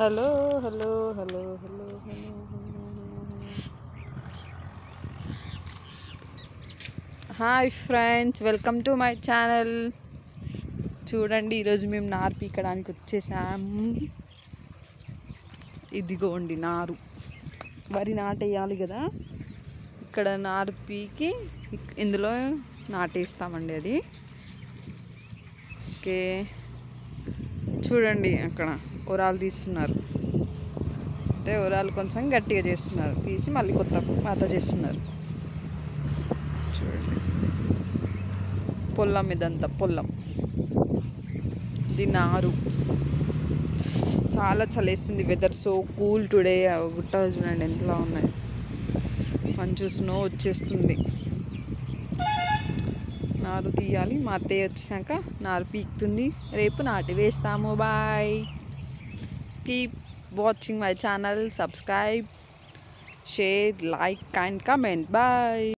hello hello hello hello hello hi friends welcome to my channel చూడండి ఈరోజు మేము నారు పీకడానికి వచ్చేసాం ఇదిగోండి నారు వరి నాటేయాలి కదా ఇక్కడ నారు పీకి ఇక్- ఇందులో నాటేస్తామండి అది ఓకే చూడండి అక్కడ ఒరాలు తీస్తున్నారు అంటే ఒరాలు కొంచెం గట్టిగా చేస్తున్నారు తీసి మళ్ళీ కొత్త పాత చేస్తున్నారు చూడండి పొల్లం ఇదంతా పొల్లం ఇది నారు చాలా చలేస్తుంది వెదర్ సో కూల్ టుడే గుట్టలు చూడండి ఎంతలా ఉన్నాయి మంచు స్నో వచ్చేస్తుంది నారు తీయాలి మా అత్తయ్య వచ్చాక నారు పీకుతుంది రేపు నాటి వేస్తాము bye keep watching my channel subscribe share like and comment bye